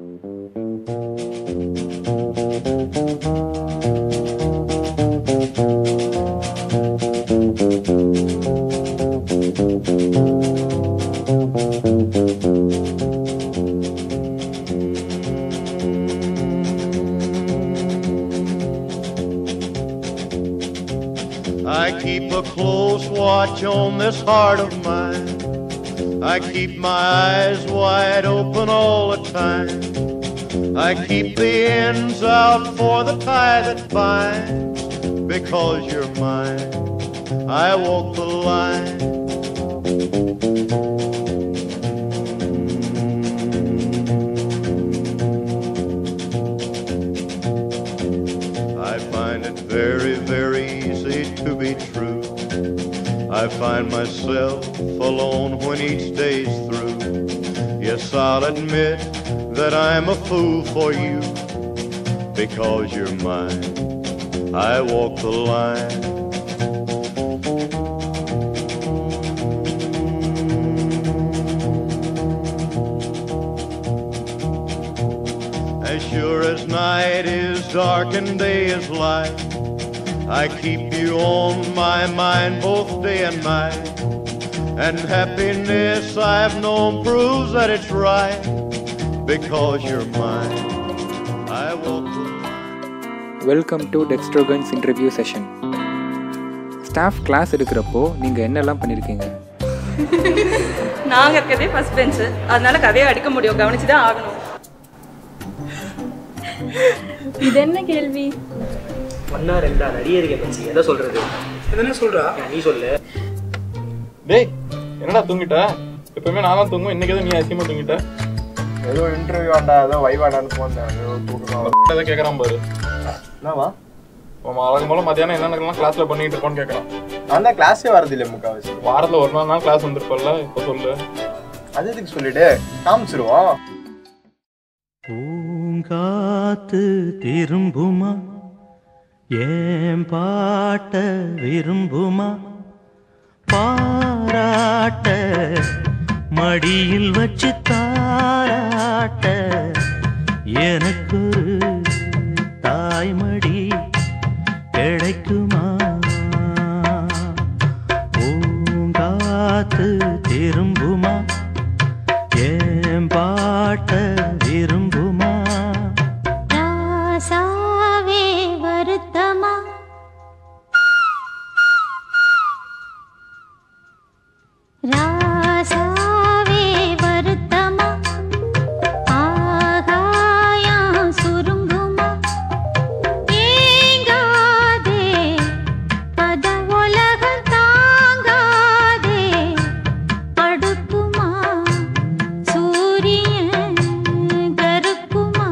I keep a close watch on this heart of mine. I keep my eyes wide open all the time. I keep the ends out for the tie that binds. Because you're mine, I walk the line. I find it very, very easy to be true. I find myself alone when each day's through. Yes, I'll admit that I'm a fool for you because you're mine. I walk the line. As sure as night is dark and day is light, I keep you on my mind both day and night. And happiness I've known proves that it's right because you're mine. I walk the line. Welcome to டெக்ஸ்ட்ரோகன்ஸ் interview session staff class எடுக்கிறப்போ நீங்கள் என்னெல்லாம் பண்ணியிருக்கீங்க நாங்கள் இருக்கிறதே first பெஞ்சு அதனால கதையை அடிக்க முடியும் கவனிச்சு தான் ஆகணும் இது என்ன கேள்வி ஒன்னா ரெண்டா நடிகருக்கு மச்சி எதை சொல்றது என்ன சொல்றா நீ சொல்லு டேய் என்னடா தூங்கிட்ட எப்பவுமே நான் தான் தூங்குவேன் இன்னைக்கு எதுவும் நீ அதிகமாக தூங்கிட்ட ஏதோ இன்டர்வியூ ஆண்டா ஏதோ வைவாடான்னு போனேன் ஏதோ தூக்கமா எதை கேட்குறான் பாரு என்னவா அவன் அழகு போல மத்தியானம் என்னென்னலாம் கிளாஸ்ல பண்ணிட்டு இருப்பான்னு கேட்கறான் நான் தான் கிளாஸே வரதில்லை முக்காவாசி வாரத்துல ஒரு நாள் நாள் கிளாஸ் வந்திருப்பல்ல இப்போ சொல்லு அது எதுக்கு சொல்லிட்டு காமிச்சிருவோம் பூங்காத்து திரும்புமா ஏன் பாட்ட விரும்புமா பாராட்ட மடியில் வச்சு தாராட்ட எனக்கு தாய்மடி கிடைக்குமா பூங்காத்து திரும்புமா ஏன் பாட்ட விரும்புமா ராசாவே வருத்தமா ராசாவே வருத்தமா ஆகாயம் சுருங்குமா ஏங்காதே பத உலகம் தாங்காதே அடுக்குமா சூரியன் கருக்குமா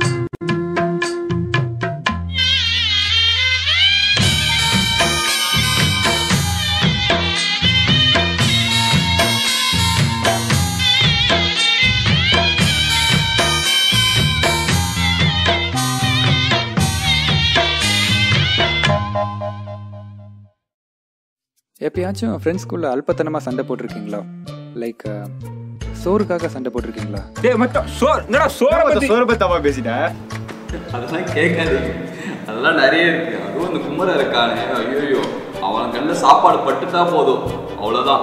எப்பயாச்சும் ஃப்ரெண்ட்ஸ்குள்ளே அல்பத்தனமாக சண்டை போட்டிருக்கீங்களா லைக் சோறுக்காக சண்டை போட்டிருக்கீங்களா டேய் மச்சான் சோர் என்னடா சோற பத்தி சோரபத்தமா பேசிட்டேன் அதெல்லாம் கேட்காதீங்க அதெல்லாம் நிறைய இருக்கு அதுவும் இந்த குமரன் இருக்கானே ஐயோ அவன் கண்ணில் சாப்பாடு பட்டுட்டா போதும் அவ்வளோதான்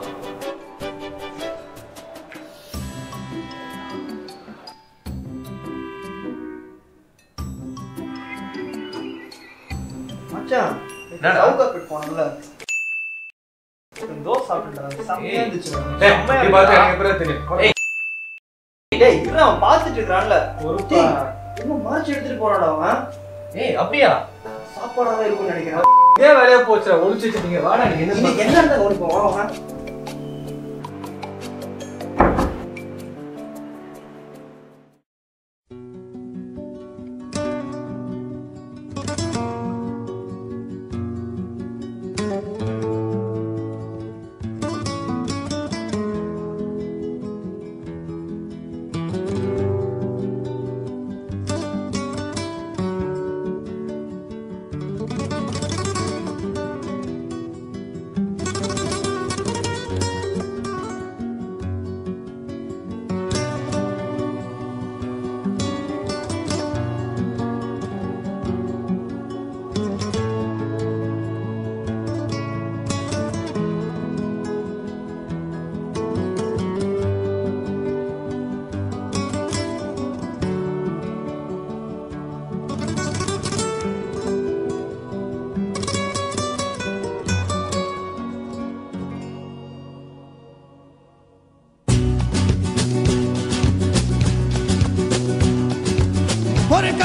மச்சான் சவுகா பிட் போனல தோசை சாப்பிட்டுட்டான் செம்மையா இருந்துச்சு டேய் இவன் அவன் பார்த்துட்டு இருக்கான்ல ஒரு இன்னும் மார்ச் எடுத்துட்டு போறான்டா அவன் ஏய் அப்படியா சாப்பாடா தான் இருக்கும்னு நினைக்கிறேன் இதே வேலையா போச்சு ஒளிச்சு வச்சுட்டீங்க வாடா நீங்க என்ன இன்னைக்கு என்ன இருந்தா கவனிப்போம் வா அவன்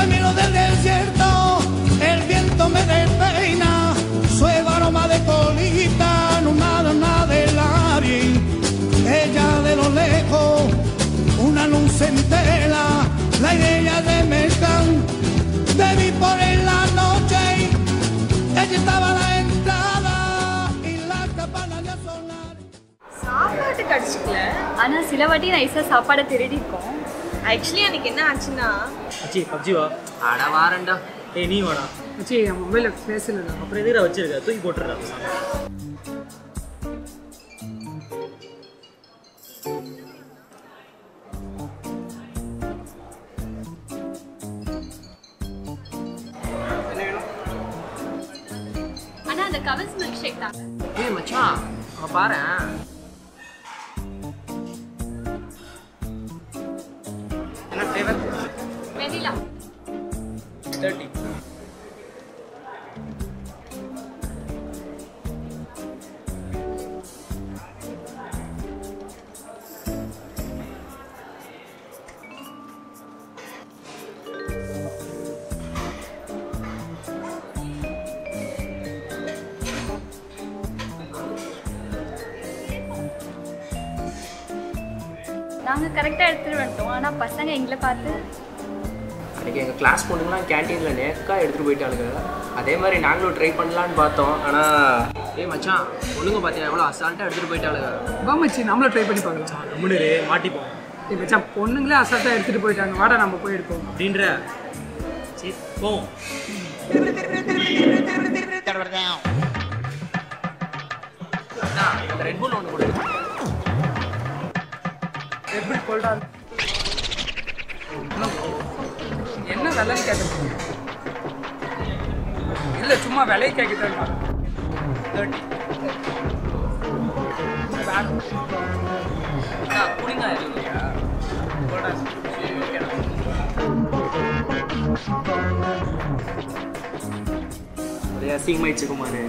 camino del desierto, el viento me despeina, suave aroma de colita, no nada, nada de labios. Ella de lo lejos, una luz entera, la idea de Mezcán, te vi por en la noche, ella estaba a la entrada y la campana ya sonar. சாப்பாட்டு கடிச்சிக்கல ஆனா சில வாட்டி நைஸா சாப்பாடை திருடி இருக்கோம் actually எனக்கு என்ன ஆச்சுன்னா அச்சி பப்ஜி வா அட வாரண்டா ஏய் நீ வாடா அச்சி என் மொபைலில் பேசல அப்புறம் எதிர வச்சிருக்க தூக்கி போட்டுறா ஆனா அந்த கவர்ஸ் மில்க் ஷேக் தான் ஏய் மச்சான் அவன் பாரு என்ன ஃப்ளேவர் வெனிலா தேர்ட்டி நாங்க கரெக்டா எடுத்துட்டு வந்துட்டோம் ஆனா பசங்க எங்களை பார்த்து அன்றைக்கி எங்கள் கிளாஸ் பொண்ணுங்களாம் கேன்டீனில் நேக்கா எடுத்துகிட்டு போயிட்டாளுங்க அதே மாதிரி நாங்களும் ட்ரை பண்ணலான்னு பார்த்தோம் ஆனால் ஏய் மச்சான் பொண்ணுங்க பார்த்தீங்கன்னா எவ்வளோ அசால்ட்டாக எடுத்துகிட்டு போயிட்டாளுங்க வா மச்சி நம்மளும் ட்ரை பண்ணி பார்க்கலாம் நம்மளே மாட்டிப்போம் ஏய் மச்சான் பொண்ணுங்களே அசால்ட்டாக எடுத்துகிட்டு போயிட்டாங்க வாடா நம்ம போய் எடுப்போம் அப்படின்ற சரி போவோம் அண்ணா, அந்த ரெட் புல் ஒன்று கொடுங்க எப்படி சொல்கிறா என்ன விலைன்னு கேட்டேன் இல்லை சும்மா விலையை கேட்குறேன் தேர்ட்டி குடிங்க ஒரே அசிங்கமாயிடுச்சு குமார்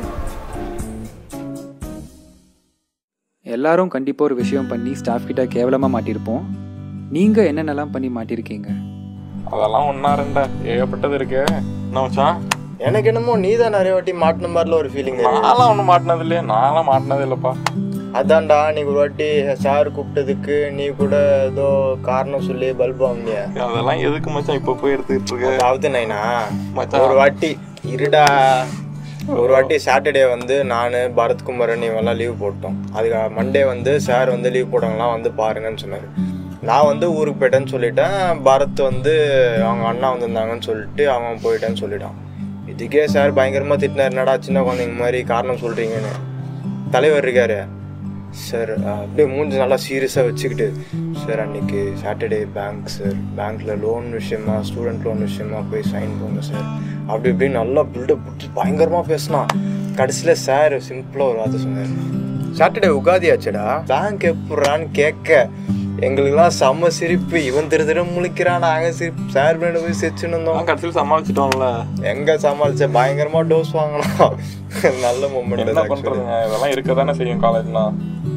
எல்லாரும் கண்டிப்பாக ஒரு விஷயம் பண்ணி ஸ்டாஃப் கிட்ட கேவலமாக மாட்டியிருப்போம் நீங்கள் என்னென்னலாம் பண்ணி மாட்டியிருக்கீங்க அதெல்லாம் ஒன்றா ரெண்டா ஏகப்பட்டது இருக்கு என்ன மச்சான் எனக்கு என்னமோ நீ தான் நிறைய வாட்டி மாட்டின மாதிரில ஒரு ஃபீலிங் நான்லாம் ஒன்றும் மாட்டினது இல்லையே நான்லாம் மாட்டினது இல்லைப்பா அதான்டா நீ ஒரு வாட்டி சார் கூப்பிட்டதுக்கு நீ கூட ஏதோ காரணம் சொல்லி பல்பு வாங்கினிய அதெல்லாம் எதுக்கு மச்சான் இப்போ போய் எடுத்துக்கிட்டு இருக்க அதாவது நைனா மச்சான். ஒரு வாட்டி இருடா ஒரு வாட்டி சாட்டர்டே வந்து நான் பரத்குமாரன் இவெல்லாம் லீவ் போட்டோம் அதுக்கு மண்டே வந்து சார் வந்து லீவ் போட்டவங்களாம் வந்து பாருங்கன்னு சொன்னார் நான் வந்து ஊருக்கு போயிட்டேன்னு சொல்லிட்டேன் பரத் வந்து அவங்க அண்ணா வந்திருந்தாங்கன்னு சொல்லிட்டு அவன் போயிட்டேன்னு சொல்லிட்டான் இதுக்கே சார் பயங்கரமாக திட்டினார் என்னடா சின்ன குழந்தைங்க மாதிரி காரணம் சொல்கிறீங்கன்னு தலைவர் இருக்காரு சார் அப்படியே மூஞ்சி நல்லா சீரியஸாக வச்சுக்கிட்டு சார் அன்னைக்கு சாட்டர்டே பேங்க் சார் பேங்க்கில் லோன் விஷயமா ஸ்டூடெண்ட் லோன் விஷயமா போய் சைன் போங்க சார் அப்படி இப்படின்னு நல்லா பில்டப் பிடிச்சி பயங்கரமாக பேசினான் கடைசியில் சார் சிம்பிளாக ஒரு வார்த்தை சொன்னார் சாட்டர்டே உகாதி ஆச்சுடா பேங்க் எப்படான்னு கேட்க எங்களுக்கெல்லாம் செம்ம சிரிப்பு இவன் திரு திரு முழிக்கிறான் நாங்கள் சிரிப்பு சார் பின்னாடி போய் சிரிச்சுன்னு இருந்தோம் கடைசியில் சமாளிச்சிட்டோம்ல எங்க சமாளிச்ச பயங்கரமா டோஸ் வாங்கினோம் நல்ல மூமெண்ட் என்ன பண்றதுங்க இதெல்லாம் இருக்க தானே செய்யும் காலேஜ்லாம்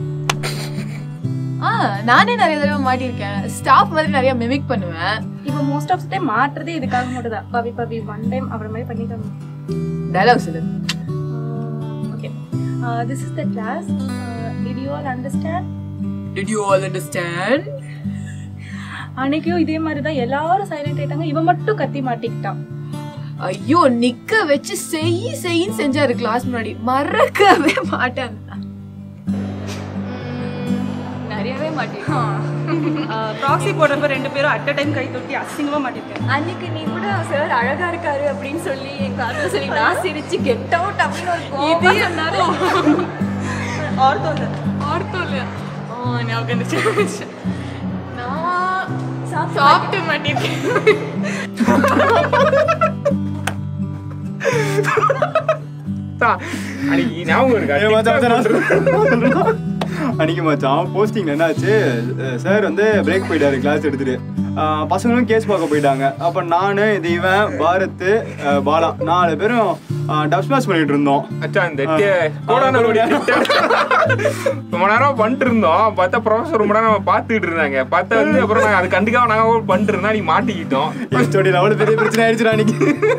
ஆ நானே நிறைய தடவை மாட்டியிருக்கேன் ஸ்டாஃப் மாதிரி நிறைய மிமிக் பண்ணுவேன் இப்போ மோஸ்ட் ஆஃப் டைம் மாட்டுறதே இதுக்காக மட்டும் தான் பவி பவி ஒன் டைம் அப்புறம் மாதிரி பண்ணிக்காங்க டைலாக் சொல்லு okay this is the class did you all understand did you all understand அன்னைக்கும் இதே மாதிரி தான் எல்லாரும் சைலண்ட் ஆயிட்டாங்க இவன் மட்டும் கத்தி மாட்டிக்கிட்டான் ஐயோ நிக்க வச்சு செய் செய்யின்னு செஞ்சாரு கிளாஸ் முன்னாடி மறக்கவே மாட்டேன் நிறையவே மாட்டிருக்கான் ப்ராக்ஸி போடுறப்ப ரெண்டு பேரும் அட் அ டைம் கை தொட்டி அசிங்கமா மாட்டிருக்கேன் அன்னைக்கு நீ கூட சார் அழகா இருக்காரு அப்படின்னு சொல்லி என் காதுல சொல்லி நான் சிரிச்சு கெட் அவுட் அப்படின்னு ஒரு கோபமா சொன்னாரு ஆர்த்தோ சார் ஆர்த்தோ இல்லையா ஆ ஞாபகம் இருந்துச்சு நான் சாப்பிட்டு மாட்டிருக்கேன் அன்னைக்கு ஞாபகம் இருக்கா அன்னைக்கு மச்சான் போஸ்டிங் என்னாச்சு சார் வந்து பிரேக் போயிட்டாரு கிளாஸ் எடுத்துட்டு அஹ் பசங்களும் கேஸ் பார்க்க போயிட்டாங்க அப்போ நான் இது இவன் பாரத் அஹ் பாலா நாலு பேரும் டப் ஸ்மாஷ் பண்ணிட்டு இருந்தோம் அச்சா இந்த டே- கோடான கோடி ரொம்ப நேரம் பண்ணிட்டு இருந்தோம் பார்த்தா ப்ரொஃபஸர் ரொம்ப நேரம் பார்த்துட்டு இருந்தாங்க பார்த்தா வந்து அப்புறம் நாங்கள் அது கண்டுக்காம நாங்கள் பண்ணிட்டு இருந்தா நீ மாட்டிக்கிட்டோம் ஸ்டோரியில் அவ்வளோ பெரிய பிரச்சனை ஆயிடுச்சுடா அன்னைக்கு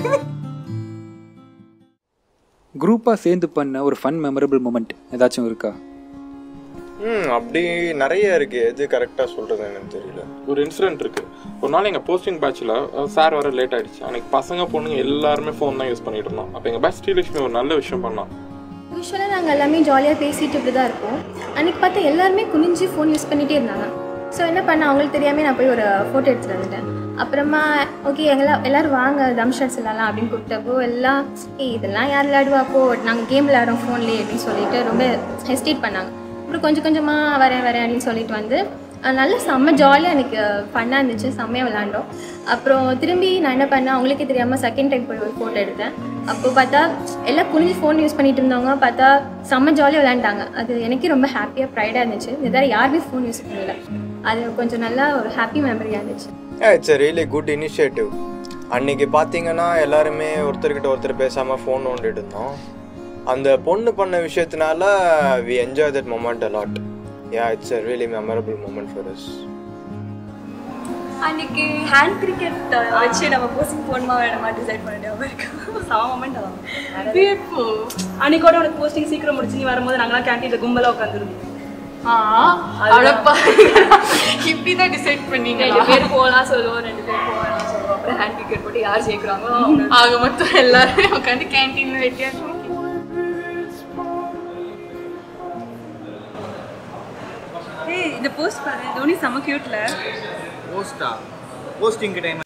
குரூப்பாக சேர்ந்து பண்ண ஒரு ஃபன் மெமரபிள் மூமெண்ட் ஏதாச்சும் இருக்கா ம் அப்படி நிறைய இருக்கு எது கரெக்டாக சொல்றது எனக்கு தெரியல ஒரு இன்சிடென்ட் இருக்கு ஒரு நாள் எங்க போஸ்டிங் பேட்ச்ல சார் வர லேட் ஆயிடுச்சு அன்னைக்கு பசங்க பொண்ணுங்க எல்லாருமே ஃபோன் தான் யூஸ் பண்ணிட்டு இருந்தோம் அப்போ எங்க பேட்ச் ஸ்ரீலட்சுமி ஒரு நல்ல விஷயம் பண்ணோம் யூஸ்வலாக நாங்கள் எல்லாமே ஜாலியாக பேசிட்டு இப்படி தான் இருப்போம் அன்றைக்கி பார்த்தா எல்லாருமே குனிஞ்சு ஃபோன் யூஸ் பண்ணிகிட்டே இருந்தாங்க ஸோ என்ன பண்ண அவங்களுக்கு தெரியாமல் நான் போய் ஒரு ஃபோட்டோ எடுத்துட்டு வந்துட்டேன் அப்புறமா ஓகே எங்களா எல்லோரும் வாங்க தம் ஷாட்ஸ் விளாட்லாம் அப்படின்னு கூப்பிட்டப்போ எல்லாம் ஏய் இதெல்லாம் யார் விளையாடுவா அப்போ நாங்கள் கேம் விளையாடுறோம் ஃபோன்லேயே அப்படின்னு சொல்லிட்டு ரொம்ப ஹெஸ்டேட் பண்ணாங்க அப்புறம் கொஞ்சம் கொஞ்சமாக வரேன் வரேன் அப்படின்னு சொல்லிட்டு வந்து அஹ் நல்ல செம்ம ஜாலியாக எனக்கு ஃபன்னாக இருந்துச்சு செம்மையாக விளாண்டோம் அப்புறம் திரும்பி நான் என்ன பண்ணேன் அவங்களுக்கே தெரியாமல் செகண்ட் டைம் போய் ஒரு ஃபோட்டோ எடுத்தேன் அப்போ பார்த்தா எல்லாம் குனிஞ்சு ஃபோன் யூஸ் பண்ணிட்டு இருந்தவங்க பார்த்தா செம்ம ஜாலியாக விளாண்டாங்க அது எனக்கே ரொம்ப ஹாப்பியாக ப்ரைடாக இருந்துச்சு இதார யாருமே ஃபோன் யூஸ் பண்ணல அது கொஞ்சம் நல்லா ஒரு ஹாப்பி மெமரியாக இருந்துச்சு it's a really good initiative அன்னைக்கு பார்த்தீங்கன்னா எல்லாருமே ஒருத்தர்கிட்ட ஒருத்தர் பேசாமல் ஃபோன் நோண்டிட்டு இருந்தோம் அந்த பொண்ணு பண்ண விஷயத்தினால we enjoy that moment a lot yeah it's a really memorable moment for us அன்னைக்கு ஹேண்ட் கிரிக்கெட் வச்சு நம்ம போஸ்டிங் போடணுமா வேணாமா டிசைட் பண்ணிட்டு இருக்கு சாம மொமெண்ட் அதான் அன்னைக்கு கூட உனக்கு போஸ்டிங் சீக்கிரம் முடிச்சு நீ வரும்போது நாங்களாம் கேண்டீன்ல கும்பலா உட்காந்துருந்தோம் அழப்பா இப்படிதான் டிசைட் பண்ணீங்க ரெண்டு பேர் போகலாம் சொல்லுவோம் ரெண்டு பேர் போகலாம் சொல்லுவோம் அப்புறம் ஹேண்ட் கிரிக்கெட் போட்டு யார் ஜெயிக்கிறாங்களோ அவங்க ஆக மொத்தம் எல்லாருமே உட்காந்து கேன்டீன்ல வெட்டியாச்சு ஏய் இந்த போஸ்ட் பாரு தோனி செம கியூட்ல போஸ்டா போஸ்டிங் டைம்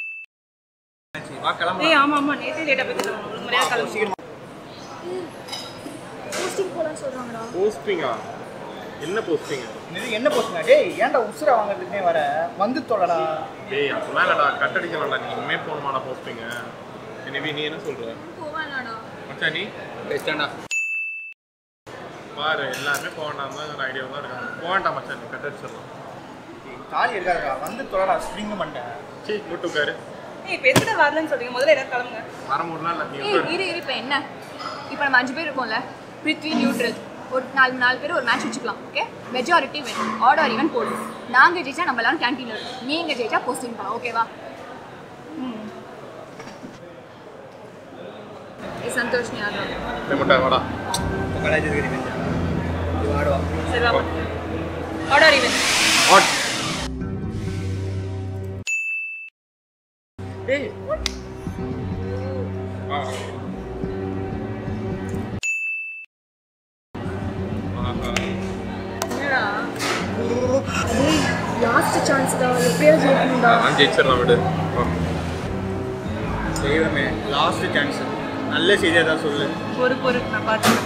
வா கிளம்பலாம் ஏய் ஆமா ஆமா நேத்தே லேட்டா போயிட்டு ஒரு முறையா கிளம்பி போஸ்டிங் போலாம் சொல்றாங்கடா போஸ்டிங்கா என்ன போஸ்டிங் இது என்ன போஸ்டிங்கா டேய் ஏன்டா உசுர வாங்குறதுக்குனே வர வந்து தொலைடா டேய் அப்பெல்லாம் இல்லடா கட்டடிக்கலாம்டா நீ இனிமே போகணுமாடா போஸ்டிங் எனவே நீ என்ன சொல்ற போவானாடா மச்சான் நீ பெஸ்டாண்டா பாரு எல்லாருமே போக வேண்டாம் தான் ஒரு ஐடியா தான் இருக்காங்க போக வேண்டாம் மச்சான் நீ கட்டடிச்சிடலாம் தாலி இருக்காதுடா வந்து தொலைடா ஸ்ப்ரிங் மண்டை சீ முட்டுக்காரு ஏய் இப்போ எதுக்கு வரலன்னு சொல்றீங்க முதல்ல எல்லாரும் கிளம்புங்க வர முடியலாம் இல்லை நீ ஏய் இரு இரு இப்போ என்ன இப்போ நம்ம அஞ்சு பேர் இருக்கோம்ல பிருத்வி நியூட்ரல் ஒரு நாலு நாலு பேர் ஒரு மேட்ச் வச்சுக்கலாம் ஓகே மெஜாரிட்டி வின் ஆர்டர் ஈவன் போடும் நாங்கள் ஜெயிச்சா நம்ம எல்லாரும் கேன்டீனில் இருக்கோம் நீங்கள் ஜெயிச்சா போஸ்டிங் பண்ணலாம் ஓகேவா ஏய் சந்தோஷ் நீ ஆடுறோம் முட்டை வாடா காலேஜ் இருக்கிறீங்க வாடுவா சரி வா ஆர்டர் ஈவன் ஹாட் டேய் என்னடா லாஸ்ட் சான்ஸ் தான் எப்படியாவது ஜெயிக்கணும்டா நான் ஜெயிச்சிடலாம் விடு தெய்வமே லாஸ்ட் சான்ஸ் நல்ல செய்தியாக தான் சொல்லு பொறு பொறு நான் பார்த்துக்கிறேன்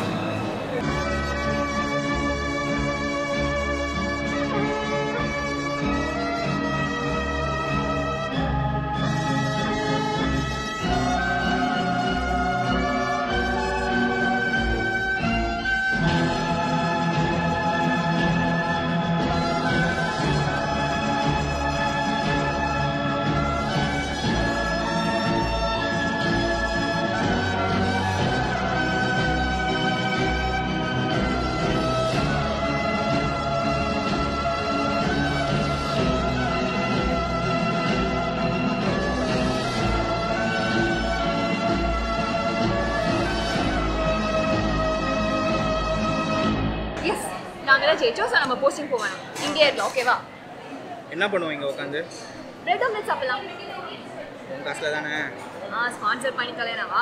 எஸ் நாங்கள் தான் ஜெயிச்சோம் ஸோ நம்ம போஸ்டிங் போவேன் இங்கே இருக்கலாம் ஓகேவா என்ன பண்ணுவீங்க உட்காந்து பிரெட் ஆம்லெட் சாப்பிடலாம் உன் காசில் தானே ஆ ஸ்பான்சர் பண்ணி தலையனாவா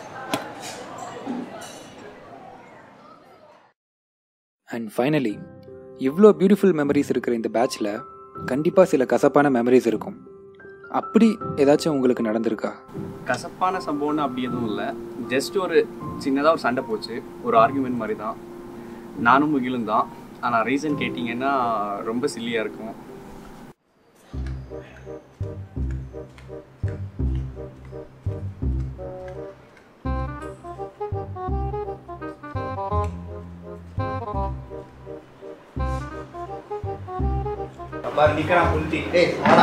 அண்ட் ஃபைனலி இவ்வளோ பியூட்டிஃபுல் மெமரிஸ் இருக்கிற இந்த பேட்ச்சில் கண்டிப்பாக சில கசப்பான மெமரிஸ் இருக்கும் அப்படி ஏதாச்சும் உங்களுக்கு நடந்திருக்கா கசப்பான சம்பவம்னு அப்படி எதுவும் இல்லை ஜஸ்ட் ஒரு சின்னதாக ஒரு சண்டை போச்சு ஒரு ஆர்குமெண்ட் மாதிரி தான் நானும் முகிலும் தான் ஆனால் ரீசன் கேட்டிங்கன்னா ரொம்ப சில்லியாக இருக்கும் பாரு நிக்கிறான் புல்தி டேய் வாடா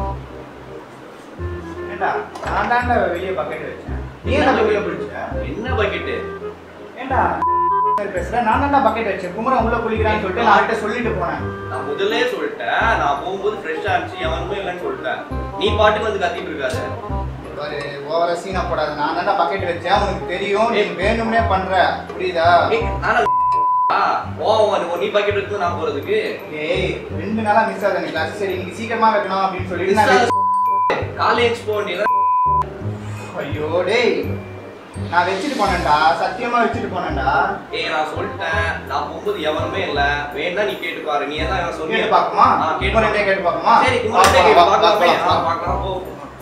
ஏண்டா நான் தான்டா வெளியே பக்கெட் வச்சேன் நீ என்ன வெளியே பிடிச்ச என்ன பக்கெட்டு ஏண்டா பேசுறேன் நான் தான்டா பக்கெட் வச்சேன் குமரன் உள்ள குளிக்கிறான்னு சொல்லிட்டு நான் அவர்கிட்ட சொல்லிட்டு போனேன் நான் முதல்லே சொல்லிட்டேன் நான் போகும்போது ஃப்ரெஷ்ஷா இருந்துச்சு எவனுமே இல்லைன்னு சொல்லிட்டேன் நீ பாட்டுக்கு வந்து கத்திட்டு இருக்காத பாரு ஓவரா சீனா போடாத நான் தான்டா பக்கெட் வச்சேன் உனக்கு தெரியும் நீ வேணும்னே பண்ற புரியுதா ஓ உன் நீ பக்கெட் எடுத்து நான் போறதுக்கு ஏய் ரெண்டு நாளா மிஸ் ஆகுது எனக்கு கிளாஸ் சரி இன்னைக்கு சீக்கிரமா வைக்கணும் அப்படின்னு சொல்லிட்டு நான் காலேஜ் போக வேண்டியது ஐயோ டேய் நான் வச்சுட்டு போனேன்டா சத்தியமா வச்சுட்டு போனேன்டா ஏய் நான் சொல்லிட்டேன் நான் போகும்போது எவனுமே இல்ல வேணா நீ கேட்டு பாரு நீ எல்லாம் இவன் சொன்னீங்க கேட்டு பார்க்குமா? ஆ, கேட்டு குமரன்ட்டே கேட்டு பார்க்குமா? சரி வா, குமரன்ட்டே வா, கேட்டு வா, பார்க்கலாம் வா, போய். வா. ஆ, பார்க்கலாம் போ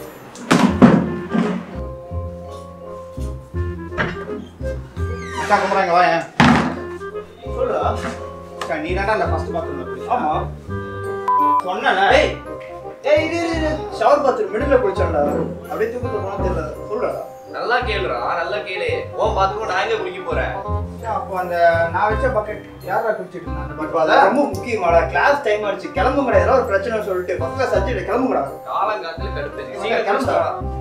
அக்கா குமரன் இங்க வாயேன் சொல்லுடா அக்கா நீ தான்டா அந்த ஃபர்ஸ்ட் பாத்ரூம்ல ஆமா சொன்னல ஏய் ஏய் இரு இரு, இரு ஷவர் பாத்ரூம் மிடில்ல குளிச்சான்டா அப்படியே தூக்கத்துல போனா தெரியல சொல்லுடா நல்லா கேளுடா நல்லா கேளு உன் பாத்துக்கோ நான் எங்க குளிக்க போறேன் அப்போ அந்த நான் வச்ச பக்கெட் யாரா குடிச்சிட்டு இருந்தா அந்த பட் அதான் ரொம்ப முக்கியமாடா கிளாஸ் டைம் ஆயிடுச்சு கிளம்புங்கடா ஏதோ ஒரு பிரச்சனை சொல்லிட்டு ஃபர்ஸ்ட் கிளாஸ் சப்ஜெக்ட் கிளம்புங்கடா காலங்காத்துல கடுப்பு சீக்கிரம் சீக்கிரம் கிளம்புடா. கிளம்புடா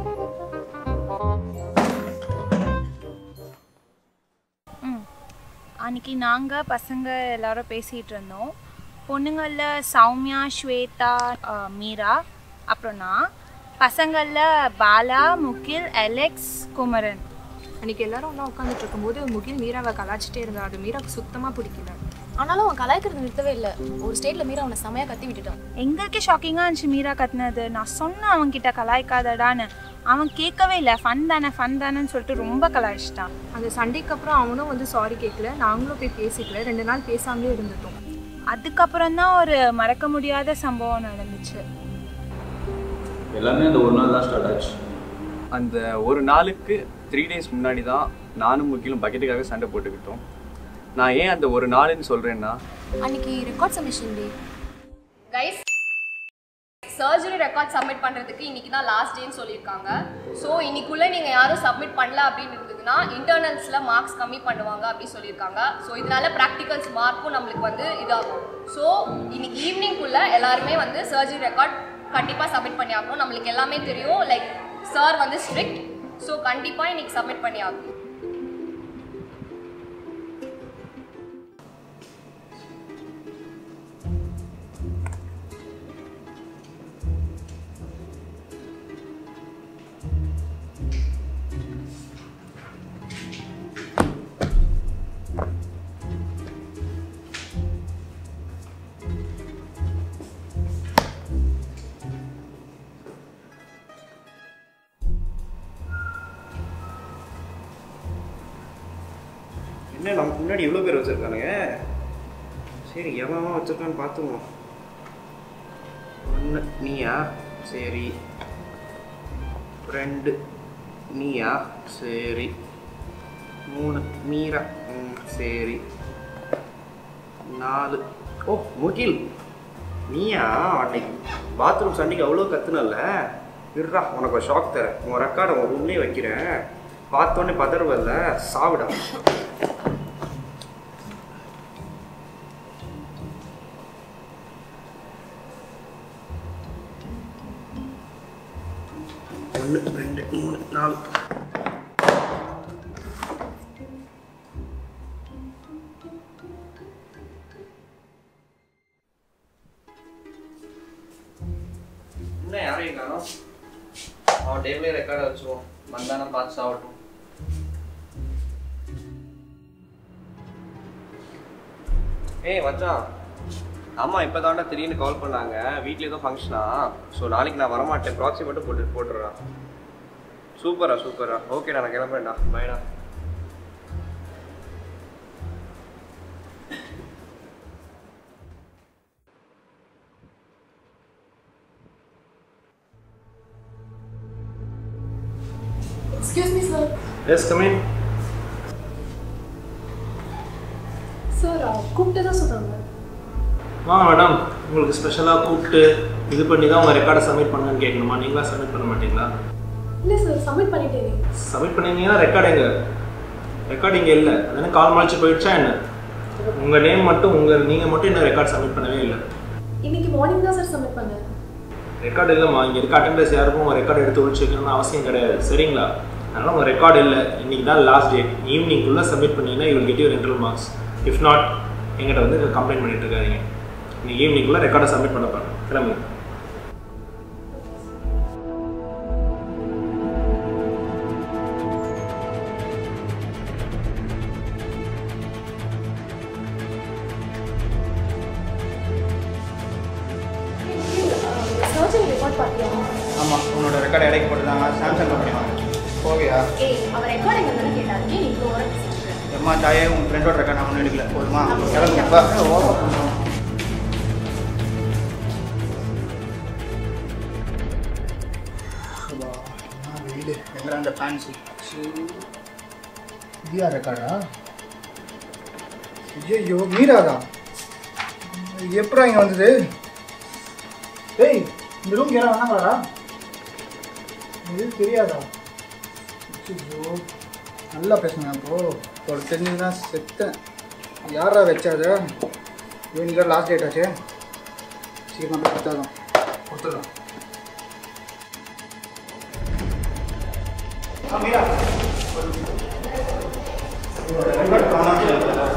அன்னைக்கு நாங்கள் பசங்க எல்லாரும் பேசிகிட்டு இருந்தோம் பொண்ணுங்களில் சௌமியா ஸ்வேதா அஹ், மீரா அப்புறம் நான் பசங்களில் பாலா முகில் அலெக்ஸ் குமரன் அன்னைக்கு எல்லாரும் ஒன்றா உட்காந்துட்டு இருக்கும்போது முகில் மீராவை கலாச்சிட்டே இருந்தா அது மீராவுக்கு சுத்தமாக பிடிக்கல ஆனாலும் அவன் கலாய்க்கிறது நிறுத்தவே இல்லை ஒரு ஸ்டேட்ல மீறி அவனை செமையா கத்தி விட்டுட்டான் எங்களுக்கே ஷாக்கிங்காக இருந்துச்சு மீரா கத்துனது நான் சொன்னேன் அவன்கிட்ட கலாய்க்காதடான்னு அவன் கேட்கவே இல்லை ஃபன் தானே ஃபன் தானேன்னு சொல்லிட்டு ரொம்ப கலாய்ச்சிட்டான் அந்த சண்டைக்கு அப்புறம் அவனும் வந்து சாரி கேட்கல நாங்களும் போய் பேசிக்கல ரெண்டு நாள் பேசாமலே இருந்துட்டோம் அதுக்கப்புறம் தான் ஒரு மறக்க முடியாத சம்பவம் நடந்துச்சு எல்லாமே அந்த ஒரு நாள் தான் ஸ்டார்ட் ஆச்சு அந்த ஒரு நாளுக்கு த்ரீ டேஸ் முன்னாடி தான் நானும் முக்கிலும் பக்கெட்டுக்காக சண்டை போட்டுக்கிட்டோம் நான் ஏன் அந்த ஒரு நாளுன்னு சொல்கிறேன்னா அன்னைக்கு record submission day guys surgery record submit பண்ணுறதுக்கு இன்னைக்கு தான் லாஸ்ட் டேன்னு சொல்லியிருக்காங்க ஸோ இன்னைக்குள்ளே நீங்கள் யாரும் சப்மிட் பண்ணல அப்படின்னு இருந்ததுன்னா இன்டர்னல்ஸில் மார்க்ஸ் கம்மி பண்ணுவாங்க அப்படின்னு சொல்லியிருக்காங்க ஸோ இதனால ப்ராக்டிகல்ஸ் மார்க்கும் நம்மளுக்கு வந்து இதாகும் ஸோ இன்னைக்கு ஈவினிங்குள்ளே எல்லாருமே வந்து சர்ஜரி ரெக்கார்ட் கண்டிப்பாக சப்மிட் பண்ணி ஆகணும் நம்மளுக்கு எல்லாமே தெரியும் லைக் சார் வந்து ஸ்ட்ரிக்ட் ஸோ கண்டிப்பாக இன்னைக்கு சப்மிட் பண்ணி ஆகணும் என்ன நமக்கு முன்னாடி இவ்வளோ பேர் வச்சிருக்கானுங்க சரி எவன் வச்சிருக்கான்னு பார்த்துருவோம் ஒன்று நீயா சரி ரெண்டு நீயா சரி மூணு மீரா ம் சரி நாலு ஓ முகில் நீயா அன்னைக்கு பாத்ரூம் சண்டைக்கு அவ்வளோ கத்துனல்ல இருடா உனக்கு ஒரு ஷாக் தரேன் உன் ரெக்கார்டை உன் ரூம்லேயே வைக்கிறேன் பார்த்தோன்னே பதறுவல்ல சாவிடா ஒன்று ரெண்டு மூணு நாலு என்ன யாரையும் காணோம் அவன் டேபிளே ரெக்கார்டை வச்சுவோம் வந்தானா பார்த்து சாப்பிட்டோம் ஏய் மச்சான் அம்மா இப்போ தாண்டா திடீர்னு கால் பண்ணாங்க வீட்டில் ஏதோ ஃபங்க்ஷனா ஸோ நாளைக்கு நான் வரமாட்டேன் ப்ராக்ஸி மட்டும் போட்டு போட்டுடுறேன் சூப்பரா சூப்பரா ஓகேடா நான் கிளம்புறேன்டா பாய்டா excuse me sir yes coming sir கூப்பிட்டு தான் சொல்கிறாங்க வாங்க மேடம் உங்களுக்கு ஸ்பெஷலாக கூப்பிட்டு இது பண்ணி தான் உங்கள் ரெக்கார்டை சப்மிட் பண்ணுங்கன்னு கேட்கணுமா நீங்களா சப்மிட் பண்ண மாட்டீங்களா இல்லை சார் சப்மிட் பண்ணிட்டேனே சப்மிட் பண்ணியிருந்தீங்கன்னா ரெக்கார்டு எங்க ரெக்கார்டு இங்கே இல்லை அதனால கால் மழிச்சு போயிடுச்சா என்ன உங்கள் நேம் மட்டும் உங்கள் நீங்கள் மட்டும் இன்னும் ரெக்கார்ட் சப்மிட் பண்ணவே இல்லை இன்னைக்கு மார்னிங் தான் சார் சப்மிட் பண்ணேன் ரெக்கார்டு இல்லைம்மா இங்கே இருக்க அட்டண்டர்ஸ் யாருக்கும் உங்கள் ரெக்கார்டு எடுத்து ஒழிச்சு வைக்கணும்னு அவசியம் கிடையாது சரிங்களா அதனால் உங்கள் ரெக்கார்டு இல்லை இன்னைக்கு தான் லாஸ்ட் டேட் ஈவினிங்குள்ளே சப்மிட் பண்ணீங்கன்னா you will get your internal marks if not எங்கிட்ட வந்து கம்ப்ளைண்ட் பண்ணிட்டு இருக்காதீங்க இன்னைக்கு ஈவினிங்குள்ளே ரெக்கார்டை சப்மிட் பண்ண பாருங்க கிளம்புங்க சர்ஜரி ரிப்போர்ட் பார்த்தியா ஆமாம் உன்னோட ரெக்கார்டு இடைக்கு போட்டுருந்தாங்க சாம்சங் கம்பெனி வாங்க ஓகேயா ஏய் அவர் ரெக்கார்ட் எங்க தானே கேட்டாரு ஏன் நீ இப்போ வர எம்மா தாயே உன் ஃப்ரெண்டோட ரெக்கார்டு நான் ஒன்றும் எடுக்கல போதுமா கிளம்பு வா ஓவர் பண்ணுறோம் வெயில் எங்கே அந்த ஃபேன்சி இந்தியா ரெக்கார்டா ஐயோ மீராதா இது எப்படா இங்கே வந்தது டேய் இந்த ரூம் யாரும் வந்தாங்களா இது தெரியாதா ஐயோ நல்லா பேசுங்க அப்போ ஒரு தெரிஞ்சுன்னா செத்தேன் யாரா வச்சாத இவனுக்கு லாஸ்ட் டேட் ஆச்சே சீக்கிரம் போய் கொடுத்தாதான் கொடுத்துடலாம் மீரா ரெக்கார்டு காணாமல்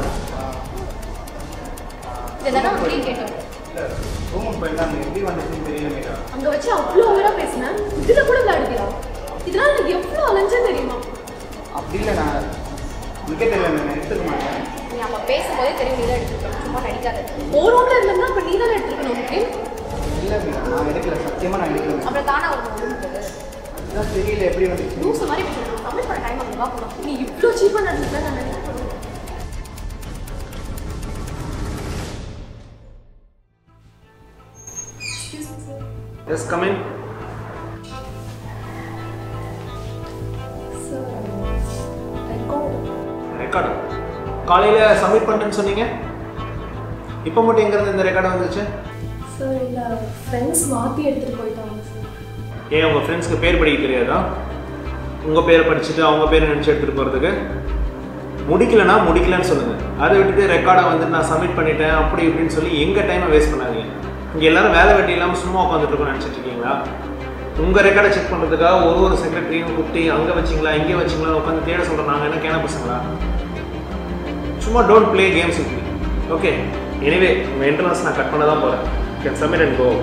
இதெல்லாம் அப்படியே கேட்டோம் ரூமுக்கு போயிருந்தாங்க எப்படி வந்துச்சுன்னு தெரியல மீரா அங்க வச்சு அவ்வளோ ஓவரா பேசினேன் இதுல கூட விளையாடுவியா இதனால எனக்கு எவ்வளோ அலைஞ்சேன் தெரியுமா அப்படி இல்லை நான் உனக்கே தெரியல நான் எடுத்துக்க மாட்டேன் நீ அப்ப பேசும்போதே தெரியும் நீ தான் எடுத்துருக்கணும் சும்மா நடிக்காத ஓரோட இருந்தா அப்ப நீ தானே எடுத்துருக்கணும் ஓகே இல்லை மீரா நான் எடுக்கல சத்தியமாக நான் எடுக்கல அப்புறம் தானே ஒரு உடம்புக்கு அதான் தெரியல எப்படி வந்துச்சு லூஸ் மாதிரி பேசணும் தமிழ் பண்ண டைம் அங்கே போகணும் நீ இவ்வளோ சீப்பாக நடந்துட்டு நான் நினைக்கிறேன் எஸ் கமிங் ரெக்கார்டு காலையில் சப்மிட் பண்ணிட்டேன்னு சொன்னீங்க இப்போ மட்டும் எங்கேருந்து இந்த ரெக்கார்டு வந்துச்சு சார் இல்லை ஃப்ரெண்ட்ஸ் மாற்றி எடுத்துகிட்டு போயிட்டாங்க சார் ஏன் உங்கள் ஃப்ரெண்ட்ஸ்க்கு பேர் படிக்க தெரியாதா உங்கள் பேரை படிச்சுட்டு அவங்க பேரை நினச்சி எடுத்துகிட்டு போகிறதுக்கு முடிக்கலைன்னா முடிக்கலன்னு சொல்லுங்கள் அதை விட்டுட்டு ரெக்கார்டை வந்து நான் சப்மிட் பண்ணிட்டேன் அப்படி இப்படின்னு சொல்லி எங்கள் டைமை வேஸ்ட் பண்ணாதீங்க இங்கே எல்லாரும் வேலை வெட்டி இல்லாமல் சும்மா உட்காந்துட்டு இருக்கோம்னு நினச்சிட்டு இருக்கீங்களா உங்கள் ரெக்கார்டை செக் பண்ணுறதுக்காக ஒரு ஒரு செக்ரட்டரியும் கூப்பிட்டு அங்கே வச்சிங்களா இங்கே வச்சிங்களா உட்காந்து தேட சொல்கிறேன் நாங்கள் என்ன கேன பசங்களா சும்மா don't play games with okay anyway உங்கள் என்ட்ரன்ஸ் நான் கட் பண்ண தான் போகிறேன் கேன் சப்மிட் அண்ட் கோ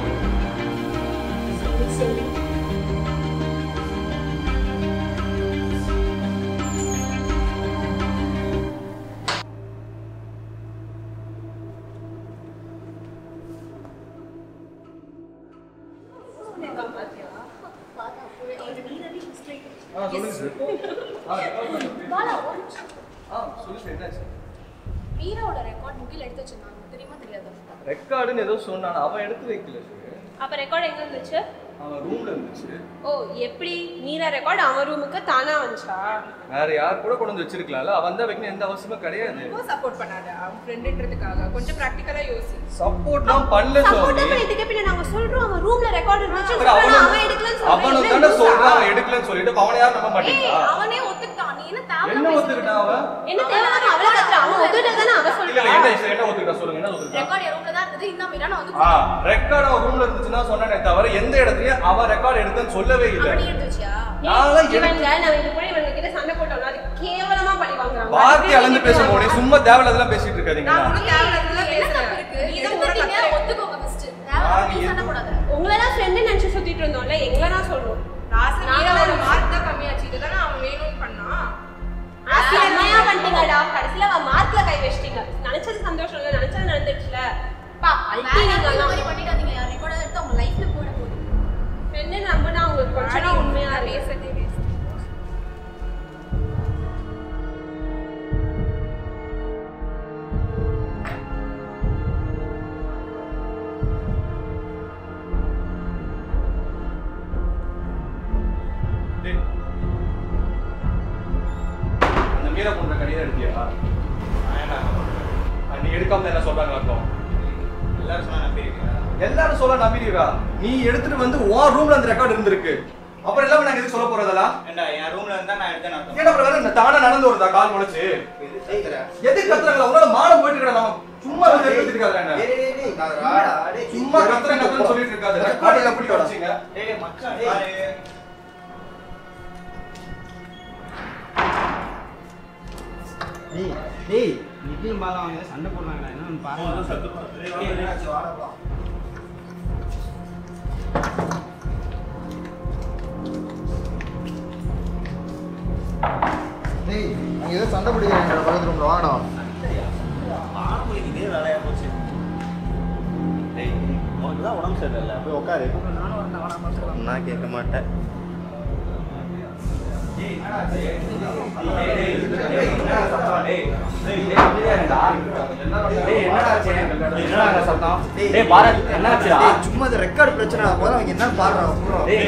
மீராவோட ரெக்கார்ட் முகில் எடுத்து வச்சிருந்தாங்க தெரியுமா தெரியாதா ரெக்கார்டுன்னு ஏதோ சொன்னான் அவன் எடுத்து வைக்கல அப்ப ரெக்கார்ட் எங்க இருந்துச்சு அவன் ரூம்ல இருந்துச்சு ஓ எப்படி மீரா ரெக்கார்ட் அவன் ரூமுக்கு தானா வந்துச்சா வேற யார் கூட கொண்டு வந்து வச்சிருக்கலாம்ல அவன் தான் வைக்கணும் எந்த அவசியமும் கிடையாது ரொம்ப சப்போர்ட் பண்ணாத அவன் ஃப்ரெண்டுன்றதுக்காக கொஞ்சம் ப்ராக்டிக்கலா யோசி சப்போர்ட்லாம் பண்ணல சப்போர்ட் சோனி பண்ணிட்டு பின்ன நாங்க சொல்றோம் அவன் ரூம்ல ரெக்கார்ட் இருந்துச்சு அப்புறம் சொல்றான், அவனும் அவன் எடுக்கலன்னு அவனும் தானே சொல்றான் அவன் எடுக்கலன்னு சொல்லிட்டு அப்ப அவனை யாரும் நம்ப மாட்டீங்களா அவனே ஒத்துக்கிட்டான் நீ என்ன தேவை என்ன ஒத்துக்கிட்டான் அவன் என்ன தேவையான அவளை கத்துறான் அவன் ஒத்துக்கிட்டா தானே அவன் இல்ல இல்ல சொல்றான் என்ன என்ன ஒத்துக்கிட்டா சொல்லுங்க என்ன ஒத்துக்கிட்டான் ரெக்கார்ட் என் ரூம்ல தான் இருந்தது இந்த மீரா நான் வந்து ஆ ரெக்கார்ட் அவன் ரூம்ல இருந்துச்சுன்னா சொன்னனே தவிர எந்த இடத்துலயும் அவன் ரெக்கார்ட் எடுத்தேன்னு சொல்லவே இல்ல நீ எடுத்து வச்சியா நான்லாம் எடுத்து இவங்க நான் இது கூட இவங்க கிட்ட சண்டை போட்டோம்னா அது கேவலமா பழி வாங்குறாங்க வார்த்தை அளந்து பேச முடியும் சும்மா தேவையில்லாதெல்லாம் பேசிட்டு இருக்காதீங்களா ஒத்துக்கோங்க ஃபர்ஸ்ட் நான் சண்டை போடாத உங்களெல்லாம் ஃப்ரெண்டு நினைச்சு சுத்திட்டு இருந்தோம்ல எங்களா சொல்றோம் மீராவோட மார்க் தான் கம்மியாச்சு இதுதானே அவன் வேணும்னு பண்ணா செம்மையா பண்ணிட்டீங்கடா கடைசியில அவன் மார்க்ல கை வச்சிட்டீங்க நினைச்சது சந்தோஷம் இல்ல நினைச்சது நடந்துச்சுல பா அல்டி நீங்க மாதிரி பண்ணிடாதீங்க யார் ரெக்கார்ட் எடுத்து அவங்க லைஃப்ல போட போகுது என்ன நம்பினா உங்களுக்கு கொஞ்சம் உண்மையா பேசுறதே waste. டேய். அந்த மீரா பொண்ணு கடிதம் எடுத்தியா அது நீ எடுக்காம என்ன சொல்றாங்க அர்த்தம் எல்லாரும் சொன்னா நம்பியிருக்கீங்களா எல்லாரும் சொல்ல நம்பிடுவா நீ எடுத்துட்டு வந்து உன் ரூம்ல அந்த ரெக்கார்ட் இருந்திருக்கு அப்புறம் எல்லாமே நாங்க எதுக்கு சொல்ல போறதெல்லாம் ஏண்டா என் ரூம்ல இருந்தா நான் எடுத்தேன் அர்த்தம் ஏன்னா அப்புறம் வேற இந்த தானா நடந்து வருதா கால் முளைச்சு இது செய்கிறேன் எதுக்கு கத்துறாங்களா உங்களால மானம் போயிட்டு இருக்கா நம்ம சும்மா கத்து எடுத்துக்காதடா டேய் டேய் டேய் காதடா டேய் சும்மா கத்துற கத்துறன்னு சொல்லிட்டு இருக்காத ரெக்கார்டில அப்படி வச்சீங்க டேய் டேய் மச்சான் டேய் டேய் டேய் நிக்கிலும் பாலம் அவங்க சண்டை போடுறாங்கடா என்ன பாருங்க டேய் நீங்க ஏதோ சண்டை பிடிக்கிறீங்க பக்கத்து ரூம்ல வாங்கடா இதே வேலையா போச்சு டேய் உனக்கு தான் உடம்பு சரியில்லை போய் உட்காரு நான் கேட்க மாட்டேன் டேய் பாரத் என்னாச்சுடா சும்மா இது ரெக்கார்ட் பிரச்சனை போல அவங்க என்ன பாடுறாங்க டேய்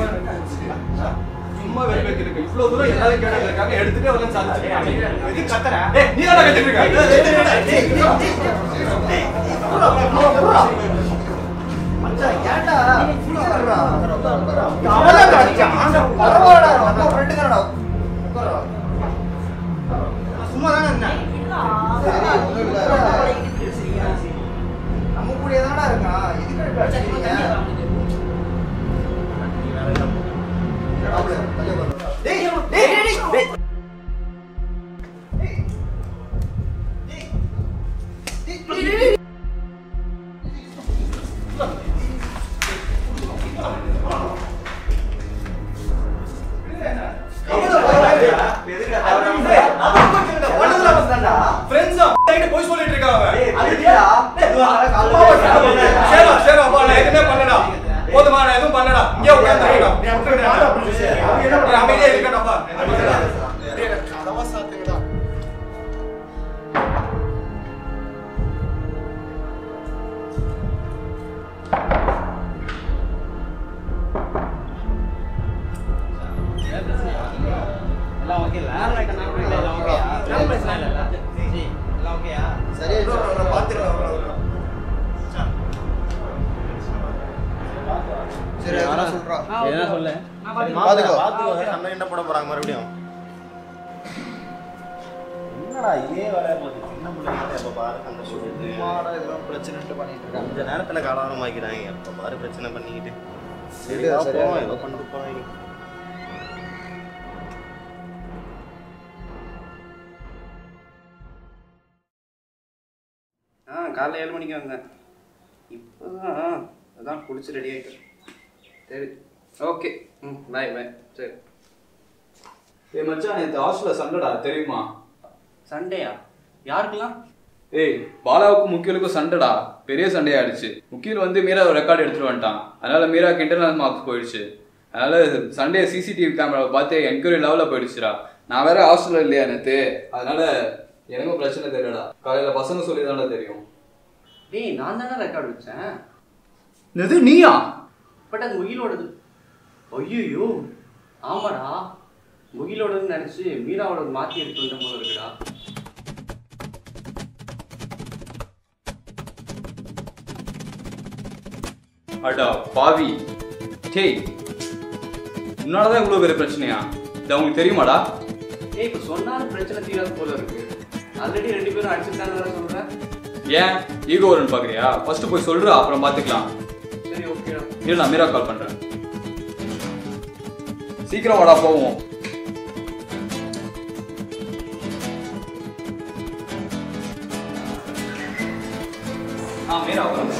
சும்மா வெறுப்பேத்தி இருக்கு இவ்வளவு தூரம் எல்லாரும் கேட்டதுக்காக எடுத்துட்டு வரலாம் சாதிச்சு எது கத்துற டேய் நீ தான் கத்திட்டு இருக்க மச்சான் ஏன்டா உட்கார்றா அவளா அடிச்சான் பரவாடா நம்ம ஃப்ரெண்ட் தானடா உட்கார்றா சும்மா தானே இருந்தேன் சரி ஒண்ணும் இல்ல நம்ம கூடயே தானடா இருக்கான் எதுக்கு இப்படி அடிச்சீங்க டேய் டேய் டேய் டேய் போய் சொல்லிட்டு இருக்கான் அவன் சரி சரி அப்பா நான் எதுவுமே பண்ணடா போதுமா நான் எதுவும் பண்ணடா இங்கே உட்கார்ந்து அமைதியா இருக்கட்டாப்பா எல்லாம் ஓகே எல்லாம் ஓகேயா எல்லாம் பிரச்சனை இல்லைல்ல ஜி எல்லாம் ஓகேயா சரி பாத்துக்கலாம் சரி யாரா அதெல்லாம் சொல்றா எதனா சொல்லு பாத்துக்கோ சண்டை என்ன போட போறாங்க மறுபடியும் என்னடா இதே வேலையா போகுது சின்ன பிள்ளைங்க எப்ப பாரு சண்டை போட்டுட்டு சும்மாடா இதெல்லாம் பிரச்சனைட்டு பண்ணிட்டு இருக்காங்க இந்த நேரத்துல காலாரம் ஆக்கிறாங்க எப்ப பாரு பிரச்சனை பண்ணிக்கிட்டு சரி சரி, வா சரி. போவோம் ஏதோ பண்ணிட்டு போவாங்க ஆ காலைல ஏழு மணிக்கு வந்தேன் இப்போ தான் அதான் குளிச்சு ரெடி ஆகிட்டேன் சரி ஓகே ம் பாய் பாய் சரி ஏய் மச்சான் நேற்று ஹாஸ்டலில் சண்டைடா தெரியுமா சண்டேயா யாருக்கெல்லாம் ஏய் பாலாவுக்கும் முக்கியலுக்கும் சண்டைடா பெரிய சண்டையாயிடுச்சு முக்கியல் வந்து மீரா ரெக்கார்டு எடுத்துட்டு வந்துட்டான் அதனால மீராக்கு இன்டர்னல் மார்க்ஸ் போயிடுச்சு அதனால சண்டே சிசிடிவி கேமராவை பார்த்து என்கொயரி லெவலில் போயிடுச்சுடா நான் வேற ஹாஸ்டலில் இல்லையா நேற்று அதனால எனக்கும் பிரச்சனை தெரியலடா காலையில் பசங்க சொல்லி தெரியும் டேய் நான் தானே ரெக்கார்டு வச்சேன் எது நீயா பட் அது முகிலோடது ஐயோ ஆமாடா முகிலோடதுன்னு நினச்சி மீராவோட மாற்றி எடுத்து வந்த போல இருக்குடா அடா பாவி டேய் உன்னாலதான் இவ்வளோ பெரிய பிரச்சனையா இது அவங்களுக்கு தெரியுமாடா ஏய் இப்போ சொன்னாலும் பிரச்சனை தீராது போல இருக்கு ஆல்ரெடி ரெண்டு பேரும் அடிச்சுட்டு தானே வேற சொல்கிறேன் ஏன் ஈகோ வரும்னு பார்க்குறியா ஃபர்ஸ்ட் போய் சொல்றா அப்புறம் பார்த்துக்கலாம் சரி ஓகேடா இரு நான் மீரா கால் பண்றேன் சீக்கிரம் வாடா போவோம் ஆ மீரா வரேன்.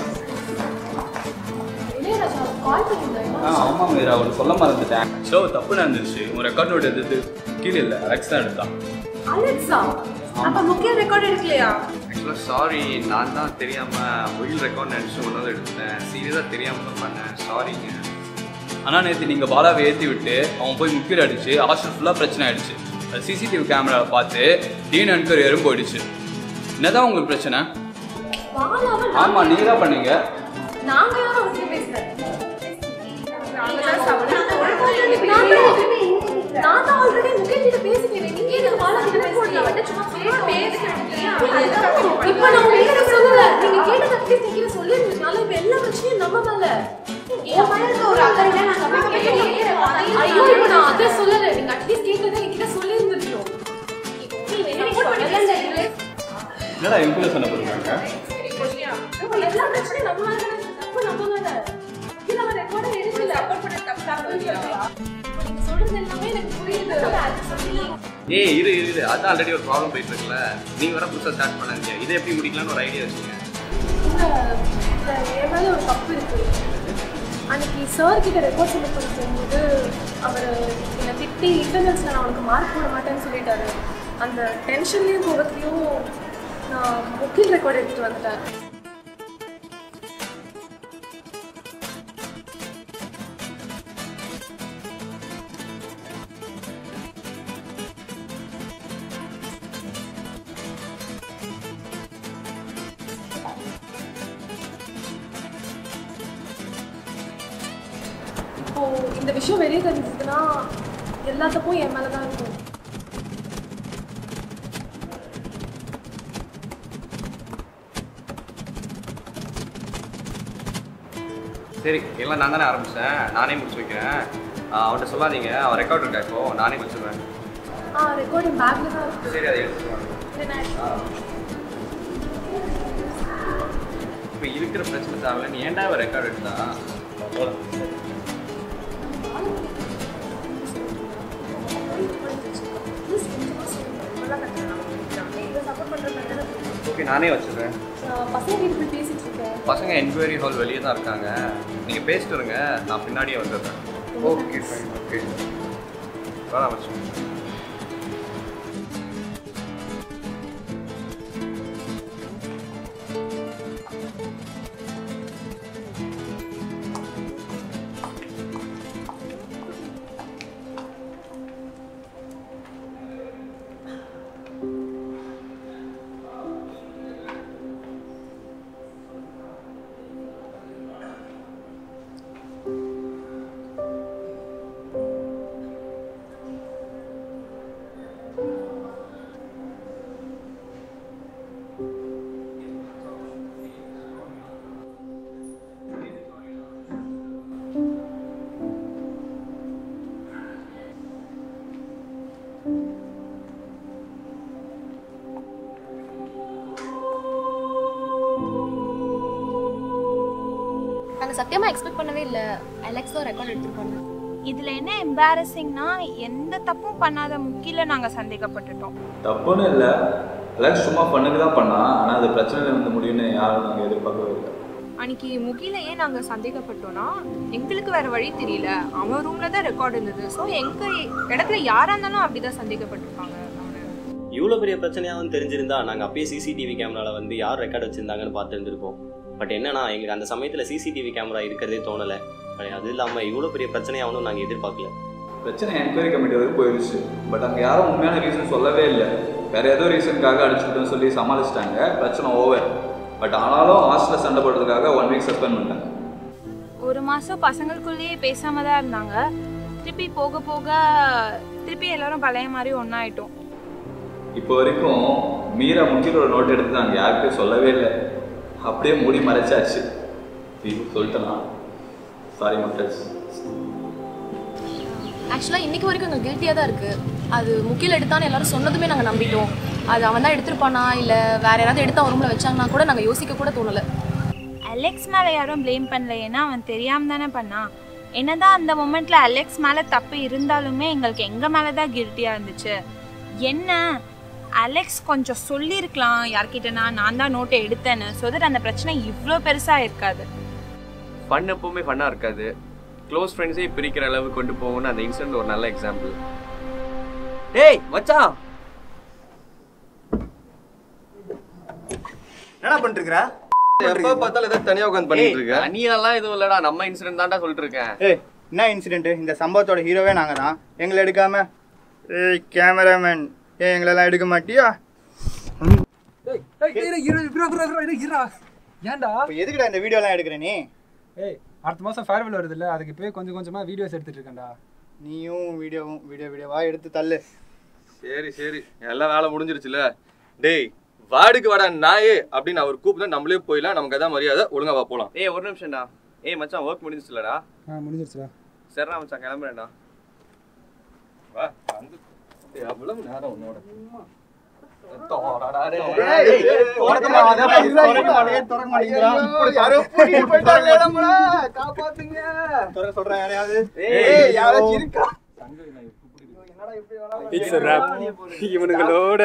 இளையராஜா கால் பண்ணியிருந்தாங்க ஆ ஆமாம் மீரா ஒன்று சொல்ல மறந்துட்டேன் ஷோ தப்பு நடந்துருச்சு உன் ரெக்கார்ட் நோட் எடுத்து கீழே இல்லை அலெக்ஸ் தான் எடுத்தான் அலெக்ஸா அப்ப முக்கிய ரெக்கார்ட் எடுக்கலையா ஆக்சுவலாக சாரி நான் தான் தெரியாமல் ஒயில் ரெக்கார்ட் நினச்சி ஒன்றும் எடுத்தேன் சீரியஸாக தெரியாமல் பண்ணேன் சாரிங்க ஆனால் நேற்று நீங்கள் பாலாவை ஏற்றி விட்டு அவன் போய் முக்கியம் அடிச்சு ஹாஸ்டல் ஃபுல்லாக பிரச்சனை ஆயிடுச்சு அது சிசிடிவி கேமராவை பார்த்து டீன் என்கொயரி போயிடுச்சு என்னதான் உங்களுக்கு பிரச்சனை பாலாவை ஆமாம் நீங்கள் தான் பண்ணீங்க நாங்க யாரும் அவங்க பேசுறேன் நான் தான் ஆல்ரெடி முகேஷ் கிட்ட பேசிட்டேன் நீங்க எதுக்கு பாலா கிட்ட பேசுறீங்க வந்து சும்மா பேசுறேன் இப்ப நான் உங்களுக்கு சொல்லல நீங்க கேட்டது அட்லீஸ்ட் நீங்க சொல்லிருந்தீங்கனால இப்ப எல்லா பிரச்சனையும் நம்ம மேல என் மேல இருக்க ஒரு அக்கறை நான் கம்மி ஐயோ இப்ப நான் அதை சொல்லல நீங்க அட்லீஸ்ட் கேட்டதை என்கிட்ட சொல்லியிருந்துருக்கணும் என்னடா இவங்களும் சண்டை போடுறாங்க எல்லா பிரச்சனையும் நம்ம மேல தானே, தப்பு நம்ம மேல. கீழே அவன் record அ எடுக்கல. நீங்க சொல்றது எல்லாமே எனக்கு புரியுது. அது சொல்லி ஏய் இரு இரு இரு அதான் ஆல்ரெடி ஒரு ப்ராப்ளம் போயிட்டு இருக்குல்ல நீங்க வர புதுசாக ஸ்டார்ட் பண்ணாதீங்க இதை எப்படி முடிக்கலாம்னு ஒரு ஐடியா வச்சுங்க இல்ல, என் மேல ஒரு தப்பு இருக்கு அன்னைக்கு சார் கிட்ட ரெக்கார்ட் சொல்லி பண்ண போகும்போது அவர் என்னை திட்டி இன்டர்னல்ஸில் நான் உனக்கு மார்க் போட மாட்டேன்னு சொல்லிட்டாரு அந்த டென்ஷன்லேயும் கோபத்துலையும் நான் முக்கில் ரெக்கார்ட் எடுத்துட்டு வந்துட்டேன் இப்போ இந்த விஷயம் வெளியே தெரிஞ்சதுன்னா எல்லா தப்பும் என் மேலே தான் இருக்கும் சரி எல்லாம் நான் தானே ஆரம்பிச்சேன் நானே முடிச்சு வைக்கிறேன் ஆஹ் அவன்கிட்ட சொல்லாதீங்க அவன் ரெக்கார்ட் இருக்கா இப்போ நானே முடிச்சிடுவேன் ஆ ரெக்கார்டிங் பேக்கில் தான் இருக்கு சரி அதை எடுத்துக்கலாம் இதை நான் இப்போ இருக்கிற பிரச்சனை தேவையில்ல நீ ஏன்டா அவன் ரெக்கார்ட் எடுத்தா ஓகே நானே வச்சிடுறேன் பசங்க கிட்ட போய் பேசிட்டு இருக்கேன் பசங்க என்கொயரி ஹால் வெளியே தான் இருக்காங்க நீங்கள் பேசிட்டு இருங்க நான் பின்னாடியே வந்துடுறேன் ஓகே ஃபைன் ஓகே வேணாம் வச்சு நாங்க சத்தியமா எக்ஸ்பெக்ட் பண்ணவே இல்ல அலெக்ஸ் தான் ரெக்கார்ட் எடுத்துருப்பாங்க இதுல என்ன எம்பாரசிங்னா எந்த தப்பும் பண்ணாத முக்கில நாங்க சந்தேகப்பட்டுட்டோம் தப்புன்னு இல்லை அலெக்ஸ் சும்மா பண்ணுக்கு தான் பண்ணா ஆனால் அது பிரச்சனையில் வந்து முடியும்னு யாரும் நாங்கள் எதிர்பார்க்கவே இல்லை அன்னைக்கு முகில ஏன் நாங்க சந்தேகப்பட்டோம்னா எங்களுக்கு வேற வழி தெரியல அவன் ரூம்ல தான் ரெக்கார்ட் இருந்தது ஸோ எங்க இடத்துல யாரா இருந்தாலும் அப்படிதான் சந்தேகப்பட்டிருப்பாங்க இவ்வளோ பெரிய பிரச்சனையாகவும் தெரிஞ்சிருந்தா நாங்கள் அப்பயே சிசிடிவி கேமராவில் வந்து யார் ரெக்கார்ட் வச்சிருந்தாங்கன்னு பார்த்து இருந்திருப்போம் பட் என்னன்னா எங்களுக்கு அந்த சமயத்தில் சிசிடிவி கேமரா இருக்கிறதே தோணலை அது இல்லாமல் இவ்வளோ பெரிய பிரச்சனையாகணும் நாங்கள் எதிர்பார்க்கல பிரச்சனை என்கொயரி கமிட்டி வரைக்கும் போயிடுச்சு பட் அங்கே யாரும் உண்மையான ரீசன் சொல்லவே இல்லை வேற ஏதோ ரீசனுக்காக அடிச்சுட்டோம்னு சொல்லி சமாளிச்சிட்டாங்க பிரச்சனை ஓவர் பட் ஆனாலும் ஹாஸ்டலில் சண்டை போடுறதுக்காக ஒன் வீக் சஸ்பெண்ட் பண்ணிட்டாங்க ஒரு மாசம் பசங்களுக்குள்ளேயே பேசாம தான் இருந்தாங்க திருப்பி போக போக திருப்பி எல்லாரும் பழைய மாதிரி ஒன்னாயிட்டோம் இப்போ வரைக்கும் மீரா முக்கியோட நோட் எடுத்து நாங்கள் யாருக்கும் சொல்லவே இல்லை அப்படியே மூடி மறைச்சாச்சு ஐயோ, சொல்லிட்டேனா சாரி மக்கள்ஸ் ஆக்சுவலாக இன்னைக்கு வரைக்கும் எங்களுக்கு கில்ட்டியாக தான் இருக்கு அது முக்கியில் எடுத்தான்னு எல்லாரும் சொன்னதுமே நாங்கள் நம்பிட்டோம் அது அவன் தான் எடுத்திருப்பானா இல்லை வேற யாராவது எடுத்து அவன் ரூமில் வச்சாங்கன்னா கூட நாங்கள் யோசிக்க கூட தோணலை அலெக்ஸ் மேல யாரும் ப்ளேம் பண்ணல ஏன்னா அவன் தெரியாம தானே பண்ணான் என்னதான் அந்த மொமெண்ட்ல அலெக்ஸ் மேல தப்பு இருந்தாலுமே எங்களுக்கு எங்க மேல தான் கில்ட்டியா இருந்துச்சு என்ன அலெக்ஸ் கொஞ்சம் சொல்லியிருக்கலாம் யார்கிட்டனா நான் தான் நோட்டை எடுத்தேன்னு ஸோ தட் அந்த பிரச்சனை இவ்வளோ பெருசா இருக்காது ஃபன் எப்பவுமே ஃபன்னாக இருக்காது க்ளோஸ் ஃப்ரெண்ட்ஸே பிரிக்கிற அளவு கொண்டு போகணும்னு அந்த இன்சிடென்ட் ஒரு நல்ல எக்ஸாம்பிள் டேய் மச்சான் என்னடா பண்ணிட்டு இருக்கற எப்ப பார்த்தாலும் ஏதாவது தனியா உட்காந்து பண்ணிட்டு இருக்க தனியெல்லாம் எதுவும் இல்லடா நம்ம இன்சிடென்ட் தான்டா சொல்லிட்டு இருக்கேன் ஏய் என்ன இன்சிடென்ட் இந்த சம்பவத்தோட ஹீரோவே நாங்க தான் எங்களை எடுக்காம ஏய் கேமராமேன் ஏய் எங்களெல்லாம் எடுக்க மாட்டியா ஏன்டா இப்போ எதுக்குடா இந்த வீடியோலாம் எடுக்கிற நீ ஏய் அடுத்த மாதம் ஃபேர்வெல் வருதுல்ல அதுக்கு இப்போவே கொஞ்சம் கொஞ்சமாக வீடியோஸ் எடுத்துட்டு இருக்கேன்டா நீயும் வீடியோவும் வீடியோ வீடியோவா எடுத்து தள்ளு சரி சரி எல்லாம் வேலை முடிஞ்சிருச்சுல டேய் வார்டுக்கு வாடா நாயே அப்படின்னு அவர் கூப்பிட்டு நம்மளே போயிடலாம் நமக்கு அதான் மரியாதை ஒழுங்கா வா போலாம் ஏய் ஒரு நிமிஷம்டா ஏய் மச்சான் ஒர்க் முடிஞ்சிச்சுலடா ஆ முடிஞ்சிருச்சுடா சரிடா மச்சான் கிளம்புறேன்டா வா வந்து எவ்வளவு நேரம் உன்னோட இட்ஸ் ரேப் இவனுங்களோட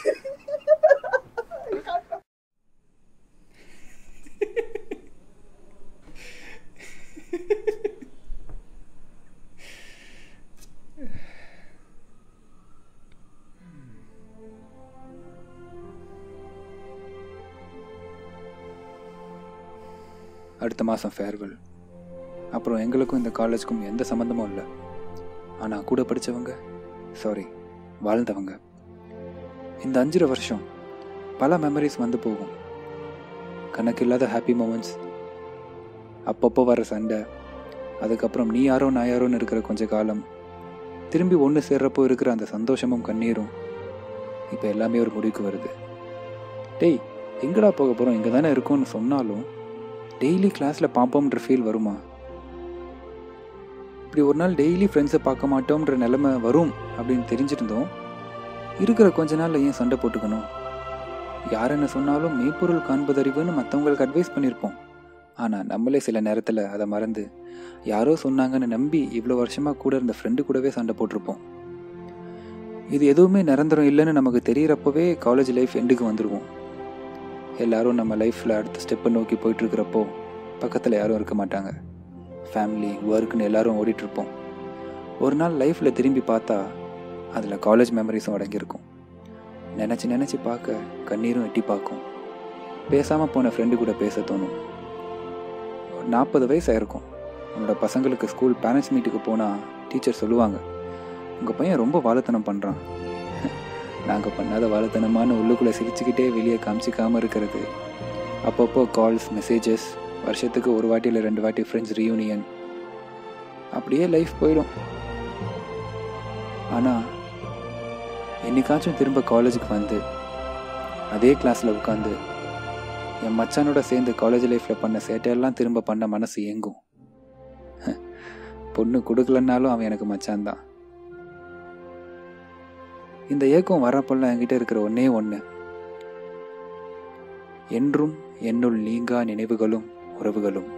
அடுத்த மாதம் ஃபேர்வெல் அப்புறம் எங்களுக்கும் இந்த காலேஜுக்கும் எந்த சம்மந்தமும் இல்லை ஆனால் கூட படித்தவங்க சாரி வாழ்ந்தவங்க இந்த அஞ்சரை வருஷம் பல மெமரிஸ் வந்து போகும் கணக்கில்லாத ஹாப்பி மூமெண்ட்ஸ் அப்பப்போ வர சண்டை அதுக்கப்புறம் நீ யாரோ நான் யாரோன்னு இருக்கிற கொஞ்ச காலம் திரும்பி ஒன்று சேர்றப்போ இருக்கிற அந்த சந்தோஷமும் கண்ணீரும் இப்போ எல்லாமே ஒரு முடிவுக்கு வருது டேய் எங்கடா போக போகிறோம் இங்கே தானே இருக்கோம்னு சொன்னாலும் டெய்லி கிளாஸில் பார்ப்போம்ன்ற ஃபீல் வருமா இப்படி ஒரு நாள் டெய்லி ஃப்ரெண்ட்ஸை பார்க்க மாட்டோம்ன்ற நிலைமை வரும் அப்படின்னு தெரிஞ்சிருந்தோம் இருக்கிற கொஞ்ச நாள்ல ஏன் சண்டை போட்டுக்கணும் யார் என்ன சொன்னாலும் மெய்ப்பொருள் காண்பதறிவுன்னு மற்றவங்களுக்கு அட்வைஸ் பண்ணியிருப்போம் ஆனால் நம்மளே சில நேரத்தில் அதை மறந்து யாரோ சொன்னாங்கன்னு நம்பி இவ்வளோ வருஷமாக கூட இருந்த ஃப்ரெண்டு கூடவே சண்டை போட்டிருப்போம் இது எதுவுமே நிரந்தரம் இல்லைன்னு நமக்கு தெரியறப்பவே காலேஜ் லைஃப் எண்டுக்கு வந்துடுவோம் எல்லாரும் நம்ம லைஃப்பில் அடுத்த ஸ்டெப்பை நோக்கி போயிட்டுருக்கிறப்போ பக்கத்தில் யாரும் இருக்க மாட்டாங்க ஃபேமிலி ஒர்க்குன்னு எல்லாரும் ஓடிட்டுருப்போம் ஒரு நாள் லைஃப்பில் திரும்பி பார்த்தா அதில் காலேஜ் மெமரிஸும் அடங்கியிருக்கும் நினச்சி நினச்சி பார்க்க கண்ணீரும் எட்டி பார்க்கும் பேசாமல் போன ஃப்ரெண்டு கூட பேச தோணும் நாற்பது வயசு ஆயிருக்கும் உன்னோட பசங்களுக்கு ஸ்கூல் பேரண்ட்ஸ் மீட்டுக்கு போனால் டீச்சர் சொல்லுவாங்க உங்கள் பையன் ரொம்ப வாழைத்தனம் பண்ணுறான் நாங்கள் பண்ணாத வாழைத்தனமான உள்ளுக்குள்ளே சிரிச்சுக்கிட்டே வெளியே காமிச்சிக்காமல் இருக்கிறது அப்பப்போ கால்ஸ் மெசேஜஸ் வருஷத்துக்கு ஒரு வாட்டி இல்லை ரெண்டு வாட்டி ஃப்ரெண்ட்ஸ் ரீயூனியன் அப்படியே லைஃப் போயிடும் ஆனால் என்னைக்காச்சும் திரும்ப காலேஜுக்கு வந்து அதே கிளாஸில் உட்காந்து என் மச்சானோட சேர்ந்து காலேஜ் லைஃப்பில் பண்ண சேட்டையெல்லாம் திரும்ப பண்ண மனசு ஏங்கும் பொண்ணு கொடுக்கலன்னாலும் அவன் எனக்கு மச்சான் தான் இந்த ஏக்கம் வரப்பெல்லாம் என்கிட்ட இருக்கிற ஒன்னே ஒன்று என்றும் என்னுள் நீங்கா நினைவுகளும் உறவுகளும்